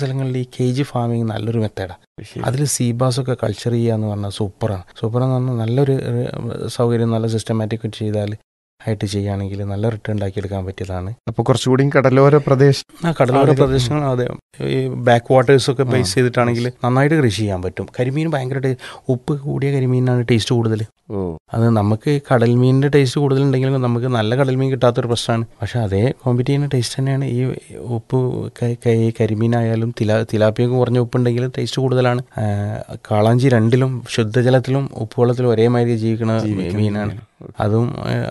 സ്ഥലങ്ങളിൽ ഈ cage farming നല്ലൊരു മെത്തേഡാണ് അതിൽ സീബാസ് ഒക്കെ കൾച്ചർ ചെയ്യുക എന്ന് പറഞ്ഞാൽ സൂപ്പറാണ് സൂപ്പറാന്ന് പറഞ്ഞാൽ നല്ലൊരു ഏഹ്, സൗകര്യം നല്ല സിസ്റ്റമാറ്റിക് ചെയ്താൽ ആയിട്ട് ചെയ്യുകയാണെങ്കിൽ നല്ല റിട്ടേൺ ഉണ്ടാക്കിയെടുക്കാൻ പറ്റിയതാണ് അപ്പോൾ കുറച്ചുകൂടി കടലോര പ്രദേശം ആ കടലോര ആളുകൾ- പ്രദേശങ്ങൾ അതെ ഈ ബാക്ക് വാട്ടേഴ്സ് ഒക്കെ ബേസ് ചെയ്തിട്ടാണെങ്കിൽ നന്നായിട്ട് കൃഷി ചെയ്യാൻ പറ്റും കരിമീൻ ഭയങ്കര ടേ- ഉപ്പ് കൂടിയ കരിമീനാണ് ടേസ്റ്റ് കൂടുതൽ ഓ അത് നമുക്ക് ഈ കടൽ മീനിൻ്റെ ടേസ്റ്റ് കൂടുതലുണ്ടെങ്കിലും നമുക്ക് നല്ല കടൽ മീൻ കിട്ടാത്തൊരു പ്രശ്നമാണ് പക്ഷെ അതേ കോമ്പറ്റ് ചെയ്യുന്ന ടേസ്റ്റ് തന്നെയാണ് ഈ ഉപ്പ് ക- ക- ഈ കരിമീനായാലും തിലാ തിലാപ്പിയൊക്കെ കുറഞ്ഞ ഉപ്പുണ്ടെങ്കിൽ ടേസ്റ്റ് കൂടുതലാണ് ആ, കാളാഞ്ചി രണ്ടിലും ശുദ്ധജലത്തിലും ഉപ്പുവെള്ളത്തിലും ഒരേമാതിരി ജീവിക്കുന്ന ജീവിക്കുന്ന മീനാണ് മീനാണ്. അതും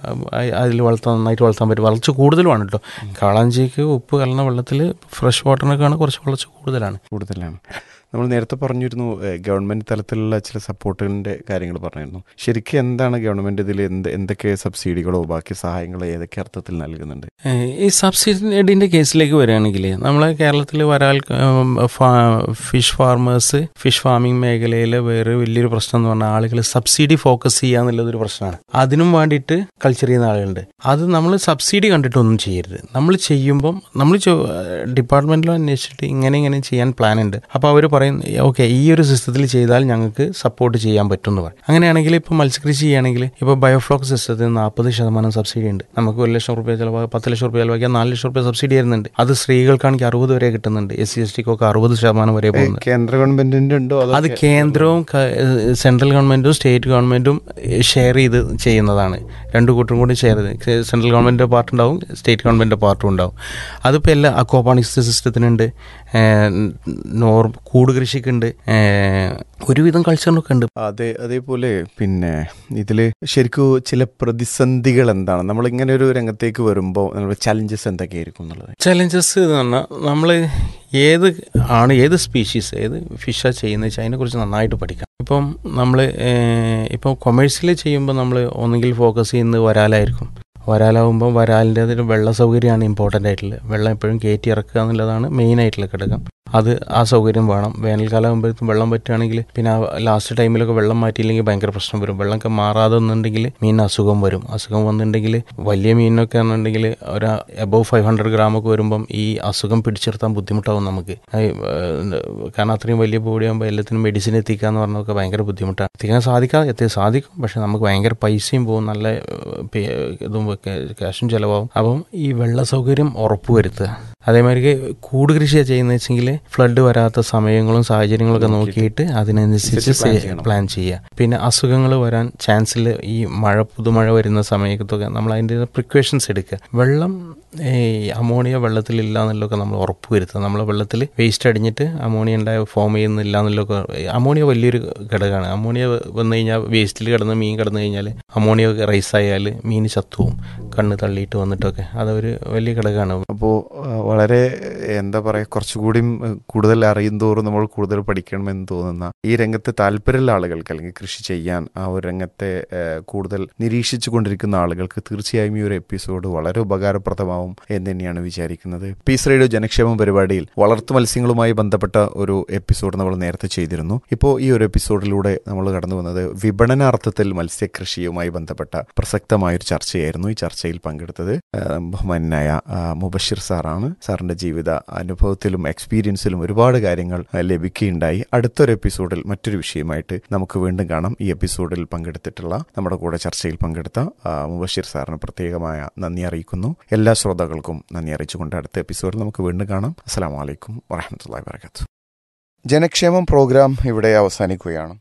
അതിൽ വളർത്താൻ നന്നായിട്ട് വളർത്താൻ പറ്റും വളർച്ച കൂടുതലുമാണ് കേട്ടോ കാളാഞ്ചിക്ക് ഉപ്പ് കലർന്ന വെള്ളത്തിൽ ഫ്രഷ് വാട്ടറിനൊക്കെയാണ് കുറച്ച് വളർച്ച കൂടുതലാണ് കൂടുതലാണ് നമ്മൾ നേരത്തെ പറഞ്ഞിരുന്നു ഏഹ്, ഗവൺമെന്റ് തലത്തിലുള്ള ചില സപ്പോർട്ടിന്റെ കാര്യങ്ങൾ പറഞ്ഞിരുന്നു ശരിക്കും എന്താണ് ഗവൺമെന്റ് ഇതിൽ എന്ത് എന്തൊക്കെ സബ്സിഡികളോ ബാക്കി സഹായങ്ങളോ ഏതൊക്കെ അർത്ഥത്തിൽ നൽകുന്നുണ്ട് ഏഹ് ഈ സബ്സിഡിൻ്റെ കേസിലേക്ക് വരികയാണെങ്കിൽ നമ്മളെ കേരളത്തിൽ വരാൽ ഉം, ഫാ- ഫിഷ് ഫാർമേഴ്സ് ഫിഷ് ഫാമിംഗ് മേഖലയിലെ വേറെ വലിയൊരു പ്രശ്നം എന്ന് പറഞ്ഞാൽ ആളുകൾ സബ്സിഡി ഫോക്കസ് ചെയ്യുക എന്നുള്ളതൊരു പ്രശ്നമാണ് അതിനും വേണ്ടിയിട്ട് കൾച്ചർ ചെയ്യുന്ന ആളുകളുണ്ട് അത് നമ്മൾ സബ്സിഡി കണ്ടിട്ടൊന്നും ചെയ്യരുത് നമ്മൾ ചെയ്യുമ്പം നമ്മൾ ഡിപ്പാർട്ട്മെൻറ്റിലും അന്വേഷിച്ചിട്ട് ഇങ്ങനെ ഇങ്ങനെ ചെയ്യാൻ പ്ലാൻ ഉണ്ട് അപ്പോൾ അവർ പറയും ഓക്കെ ഈ ഒരു സിസ്റ്റത്തിൽ ചെയ്താൽ ഞങ്ങൾക്ക് സപ്പോർട്ട് ചെയ്യാൻ പറ്റും എന്ന് പറയും അങ്ങനെയാണെങ്കിൽ ഇപ്പോൾ മത്സ്യകൃഷി ചെയ്യുകയാണെങ്കിൽ ഇപ്പോൾ ബയോഫ്ലോക്ക് സിസ്റ്റത്തിന് നാൽപ്പത് ശതമാനം സബ്സിഡി ഉണ്ട് നമുക്ക് ഒരു ലക്ഷം റുപ്യ ചിലവാ പത്ത് ലക്ഷം റുപ്യ ചിലവാക്കിയാൽ നാല് ലക്ഷം റുപ്യ സബ്സിഡി വരുന്നുണ്ട് അത് സ്ത്രീകൾക്കാണെങ്കിൽ അറുപത് വരെ കിട്ടുന്നുണ്ട് എസ് സി എസ് ടിക്കൊക്കെ അറുപത് ശതമാനം വരെ ഏഹ്, പോകുന്നുണ്ട് കേന്ദ്ര ഗവൺമെന്റിന്റെ ഉണ്ടോ അതോ അത് കേന്ദ്രവും ക- ഏഹ് സെൻട്രൽ ഗവൺമെന്റും സ്റ്റേറ്റ് ഗവൺമെന്റും ഷെയർ ചെയ്ത് ചെയ്യുന്നതാണ് രണ്ടു കൂട്ടരും കൂടി ഷെയർ ചെയ്ത് സെൻട്രൽ ഗവൺമെന്റിന്റെ പാർട്ട് ഉണ്ടാവും സ്റ്റേറ്റ് ഗവൺമെന്റിന്റെ പാർട്ടും ഉണ്ടാവും അതിപ്പോൾ എല്ലാ അക്വാപാണിക്സ് സിസ്റ്റത്തിനുണ്ട് ഏഹ് നോർ കൂട് കൃഷിക്കുണ്ട് ഏഹ് ഒരുവിധം കൾച്ചറിനൊക്കെ ഉണ്ട് അതെ അതേപോലെ പിന്നെ ഇതില് ശരിക്കും ചില പ്രതിസന്ധികൾ എന്താണ് നമ്മൾ ഇങ്ങനെ ഒരു രംഗത്തേക്ക് വരുമ്പോൾ ചലഞ്ചസ് എന്തൊക്കെയായിരിക്കും എന്നുള്ളത് ചലഞ്ചസ് എന്ന് പറഞ്ഞാൽ നമ്മൾ ഏത് ആണ് ഏത് സ്പീഷീസ് ഏത് ഫിഷാണ് ചെയ്യുന്നത് വെച്ചാൽ അതിനെക്കുറിച്ച് നന്നായിട്ട് പഠിക്കണം ഇപ്പം നമ്മൾ ഇപ്പം കൊമേഴ്സ്യൽ ചെയ്യുമ്പോൾ നമ്മൾ ഒന്നുകിൽ ഫോക്കസ് ചെയ്യുന്നത് വരാലായിരിക്കും വരാലാവുമ്പോൾ വരാലിൻ്റെ അതിൽ വെള്ള സൗകര്യമാണ് ഇമ്പോർട്ടൻ്റ് ആയിട്ടുള്ളത് വെള്ളം എപ്പോഴും കയറ്റി ഇറക്കുക എന്നുള്ളതാണ് മെയിൻ ആയിട്ടുള്ള ഘടകം അത് ആ സൗകര്യം വേണം വേനൽക്കാലം ആകുമ്പോഴത്തേക്കും വെള്ളം പറ്റുകയാണെങ്കിൽ പിന്നെ ലാസ്റ്റ് ടൈമിലൊക്കെ വെള്ളം മാറ്റിയില്ലെങ്കിൽ ഭയങ്കര പ്രശ്നം വരും വെള്ളമൊക്കെ മാറാതെ വന്നിട്ടുണ്ടെങ്കിൽ മീനിന് അസുഖം വരും അസുഖം വന്നിട്ടുണ്ടെങ്കിൽ വലിയ മീനിനൊക്കെ ആണെന്നുണ്ടെങ്കിൽ ഒരു എബവ് ഫൈവ് ഹൺഡ്രഡ് ഗ്രാമൊക്കെ വരുമ്പം ഈ അസുഖം പിടിച്ചെടുത്താൻ ബുദ്ധിമുട്ടാവും നമുക്ക് അത്, ഏഹ്, കാരണം അത്രയും വലിയ ബോഡി ആകുമ്പോൾ എല്ലാത്തിനും മെഡിസിൻ എത്തിക്കുക എന്ന് പറഞ്ഞതൊക്കെ ഭയങ്കര ബുദ്ധിമുട്ടാണ് എത്തിക്കാൻ സാധിക്കാതെ എത്തി സാധിക്കും പക്ഷെ നമുക്ക് ഭയങ്കര പൈസയും പോകും നല്ല ഏഹ്, പേ- ഇതും ഒക്കെ ക്യാഷും ചിലവാകും അപ്പം ഈ വെള്ള സൗകര്യം ഉറപ്പുവരുത്തുക അതേമാതിരി കൂട് കൃഷിയാണ് ചെയ്യുന്നത് വെച്ചെങ്കിൽ ഫ്ലഡ് വരാത്ത സമയങ്ങളും സാഹചര്യങ്ങളൊക്കെ നോക്കിയിട്ട് അതിനനുസരിച്ച് plan ചെയ്യണം. പ്ലാൻ ചെയ്യുക പിന്നെ അസുഖങ്ങൾ വരാൻ ചാൻസിൽ ഈ മഴ പുതുമഴ വരുന്ന സമയത്തൊക്കെ നമ്മൾ അതിൻ്റെ പ്രിക്കോഷൻസ് എടുക്കുക വെള്ളം ഈ അമോണിയ വെള്ളത്തിലില്ല എന്നുള്ളതൊക്കെ നമ്മൾ ഉറപ്പ് വരുത്തുക നമ്മൾ വെള്ളത്തിൽ വേസ്റ്റ് അടിഞ്ഞിട്ട് അമോണിയ ഉണ്ടായ ഫോം ചെയ്യുന്നില്ല എന്നുള്ളതൊക്കെ അമോണിയ വലിയൊരു ഘടകമാണ് അമോണിയ വന്നു കഴിഞ്ഞാൽ വേസ്റ്റിൽ കിടന്ന് മീൻ കിടന്നു കഴിഞ്ഞാൽ അമോണിയ റൈസ് ആയാൽ മീൻ ചത്തുവും കണ്ണ് തള്ളിയിട്ട് വന്നിട്ടൊക്കെ അതൊരു വലിയ ഘടകമാണ് അപ്പോൾ വളരെ എന്താ പറയുക കുറച്ചുകൂടിയും ഏഹ്, കൂടുതൽ അറിയും തോറും നമ്മൾ കൂടുതൽ പഠിക്കണമെന്ന് തോന്നുന്ന ഈ രംഗത്ത് താല്പര്യമുള്ള ആളുകൾക്ക് അല്ലെങ്കിൽ കൃഷി ചെയ്യാൻ ആ ഒരു രംഗത്തെ ഏഹ്, കൂടുതൽ നിരീക്ഷിച്ചു കൊണ്ടിരിക്കുന്ന ആളുകൾക്ക് തീർച്ചയായും ഈ ഒരു എപ്പിസോഡ് വളരെ ഉപകാരപ്രദമാവും എന്ന് തന്നെയാണ് വിചാരിക്കുന്നത് പീസ് റേഡിയോ ജനക്ഷേമ പരിപാടിയിൽ വളർത്തു മത്സ്യങ്ങളുമായി ബന്ധപ്പെട്ട ഒരു എപ്പിസോഡ് നമ്മൾ നേരത്തെ ചെയ്തിരുന്നു ഇപ്പോൾ ഈ ഒരു എപ്പിസോഡിലൂടെ നമ്മൾ കടന്നു വന്നത് വിപണനാർത്ഥത്തിൽ മത്സ്യകൃഷിയുമായി ബന്ധപ്പെട്ട പ്രസക്തമായ ഒരു ചർച്ചയായിരുന്നു ഈ ചർച്ചയിൽ പങ്കെടുത്തത് ഏഹ്, ബഹുമാനായ ആ, മുബഷിർ സാറാണ് സാറിന്റെ ജീവിത അനുഭവത്തിലും എക്സ്പീരിയൻസിലും ഒരുപാട് കാര്യങ്ങൾ ഏഹ്, ലഭിക്കുകയുണ്ടായി അടുത്തൊരു എപ്പിസോഡിൽ മറ്റൊരു വിഷയമായിട്ട് നമുക്ക് വീണ്ടും കാണാം ഈ എപ്പിസോഡിൽ പങ്കെടുത്തിട്ടുള്ള നമ്മുടെ കൂടെ ചർച്ചയിൽ പങ്കെടുത്ത ആ, മുബഷിർ സാറിന് പ്രത്യേകമായ നന്ദി അറിയിക്കുന്നു എല്ലാ ശ്രോതാക്കൾക്കും നന്ദി അറിയിച്ചുകൊണ്ട് അടുത്ത എപ്പിസോഡിൽ നമുക്ക് വീണ്ടും കാണാം അസ്സാം വലൈക്കും വറഹമത്തല്ലാ വാബർക്കാത്തു ജനക്ഷേമം പ്രോഗ്രാം ഇവിടെ അവസാനിക്കുകയാണ്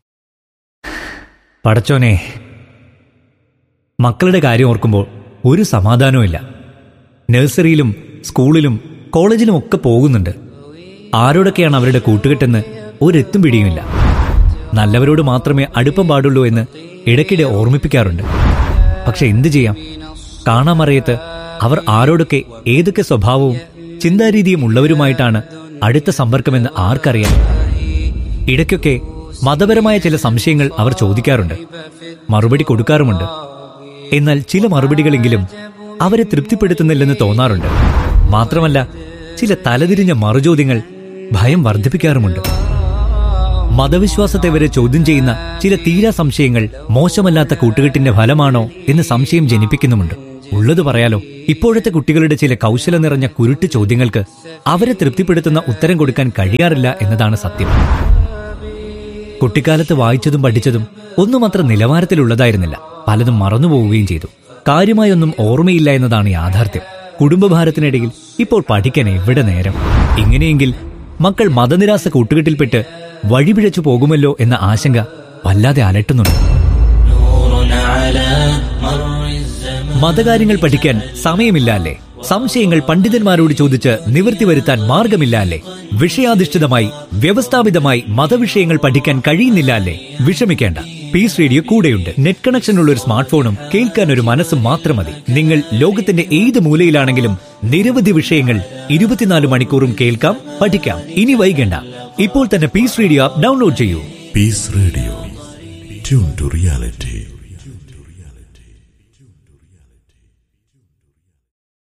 പടച്ചോനെ മക്കളുടെ കാര്യം ഓർക്കുമ്പോൾ ഒരു സമാധാനവുമില്ല നഴ്സറിയിലും സ്കൂളിലും കോളേജിലും ഒക്കെ പോകുന്നുണ്ട് ആരോടൊക്കെയാണ് അവരുടെ കൂട്ടുകെട്ടെന്ന് ഒരെത്തും പിടിയുമില്ല നല്ലവരോട് മാത്രമേ അടുപ്പം പാടുള്ളൂ എന്ന് ഇടയ്ക്കിടെ ഓർമ്മിപ്പിക്കാറുണ്ട് പക്ഷെ എന്തു ചെയ്യാം കാണാമറിയത്ത് അവർ ആരോടൊക്കെ ഏതൊക്കെ സ്വഭാവവും ചിന്താരീതിയും ഉള്ളവരുമായിട്ടാണ് അടുത്ത സമ്പർക്കമെന്ന് ആർക്കറിയാം ഇടയ്ക്കൊക്കെ മതപരമായ ചില സംശയങ്ങൾ അവർ ചോദിക്കാറുണ്ട് മറുപടി കൊടുക്കാറുമുണ്ട് എന്നാൽ ചില മറുപടികളെങ്കിലും അവരെ തൃപ്തിപ്പെടുത്തുന്നില്ലെന്ന് തോന്നാറുണ്ട് മാത്രമല്ല ചില തലതിരിഞ്ഞ മറുചോദ്യങ്ങൾ ഭയം വർദ്ധിപ്പിക്കാറുമുണ്ട് മതവിശ്വാസത്തെ വരെ ചോദ്യം ചെയ്യുന്ന ചില തീരാ സംശയങ്ങൾ മോശമല്ലാത്ത കൂട്ടുകെട്ടിന്റെ ഫലമാണോ എന്ന് സംശയം ജനിപ്പിക്കുന്നുമുണ്ട് ഉള്ളത് പറയാലോ ഇപ്പോഴത്തെ കുട്ടികളുടെ ചില കൗശലം നിറഞ്ഞ കുരുട്ട് ചോദ്യങ്ങൾക്ക് അവരെ തൃപ്തിപ്പെടുത്തുന്ന ഉത്തരം കൊടുക്കാൻ കഴിയാറില്ല എന്നതാണ് സത്യം കുട്ടിക്കാലത്ത് വായിച്ചതും പഠിച്ചതും ഒന്നും അത്ര നിലവാരത്തിലുള്ളതായിരുന്നില്ല പലതും മറന്നുപോവുകയും ചെയ്തു കാര്യമായൊന്നും ഓർമ്മയില്ല എന്നതാണ് യാഥാർത്ഥ്യം കുടുംബഭാരത്തിനിടയിൽ ഇപ്പോൾ പഠിക്കാൻ എവിടെ നേരം ഇങ്ങനെയെങ്കിൽ മക്കൾ മതനിരാസ കൂട്ടുകെട്ടിൽപ്പെട്ട് വഴിപിഴച്ചു പോകുമല്ലോ എന്ന ആശങ്ക വല്ലാതെ അലട്ടുന്നുണ്ട് മതകാര്യങ്ങൾ പഠിക്കാൻ സമയമില്ല അല്ലേ സംശയങ്ങൾ പണ്ഡിതന്മാരോട് ചോദിച്ച് നിവൃത്തി വരുത്താൻ മാർഗമില്ല അല്ലേ വിഷയാധിഷ്ഠിതമായി വ്യവസ്ഥാപിതമായി മതവിഷയങ്ങൾ പഠിക്കാൻ കഴിയുന്നില്ല അല്ലേ വിഷമിക്കേണ്ട പീസ് റേഡിയോ കൂടെയുണ്ട് നെറ്റ് കണക്ഷൻ ഉള്ള ഒരു സ്മാർട്ട് ഫോണും കേൾക്കാൻ ഒരു മനസ്സും മാത്രം മതി നിങ്ങൾ ലോകത്തിന്റെ ഏത് മൂലയിലാണെങ്കിലും നിരവധി വിഷയങ്ങൾ ഇരുപത്തിനാല് മണിക്കൂറും കേൾക്കാം പഠിക്കാം ഇനി വൈകണ്ട ഇപ്പോൾ തന്നെ പീസ് റേഡിയോ ആപ്പ് ഡൗൺലോഡ് ചെയ്യൂ Peace Radio. Tune to reality.